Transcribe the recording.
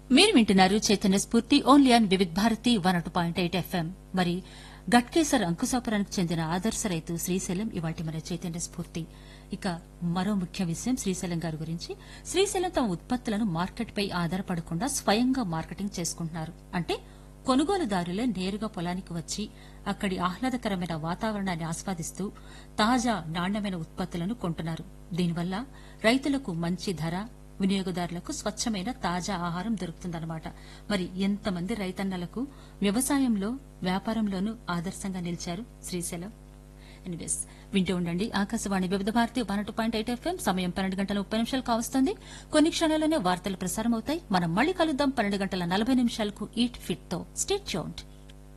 మీరు వింటున్నారు Chaitanya Spoorthi only on Vividh Bharati one two point eight FM మరి గట్కేసర్ అంకుశాపురానికి చెందిన ఆదర్శ రైతు శ్రీశైలం ఇవాటి మన చైతన్య స్ఫూర్తి ఇక మరో ముఖ్య విషయం శ్రీశైలం గారి గురించి శ్రీశైలం తమ ఉత్పత్తులను మార్కెట్పై ఆధారపడకుండా స్వయంగా మార్కెటింగ్ చేసుకుంటున్నారు అంటే కొనుగోలుదారులే నేరుగా పొలానికి వచ్చి అక్కడి ఆహ్లాదకరమైన వాతావరణాన్ని ఆస్వాదిస్తూ తాజా నాణ్యమైన ఉత్పత్తులను కొంటున్నారు దీనివల్ల రైతులకు మంచి ధర వినియోగదారులకు స్వచ్ఛమైన తాజా ఆహారం దొరుకుతుందన్నమాట మరి ఎంతమంది రైతన్నలకు వ్యవసాయంలో వ్యాపారంలోనూ ఆదర్శంగా నిలిచారు శ్రీశైలం ఎనీవేస్ వింటూ ఉండండి Akashvani Vividh Bharati one two point eight FM సమయం పన్నెండు గంటల ముప్పై నిమిషాలు కావస్తుంది కొన్ని క్షణాల్లోనే వార్తలు ప్రసారం అవుతాయి మనం మళ్ళీ కలుద్దాం పన్నెండు గంటల నలభై నిమిషాలకు ఈట్ ఫిట్ తో స్టేట్ చూడండి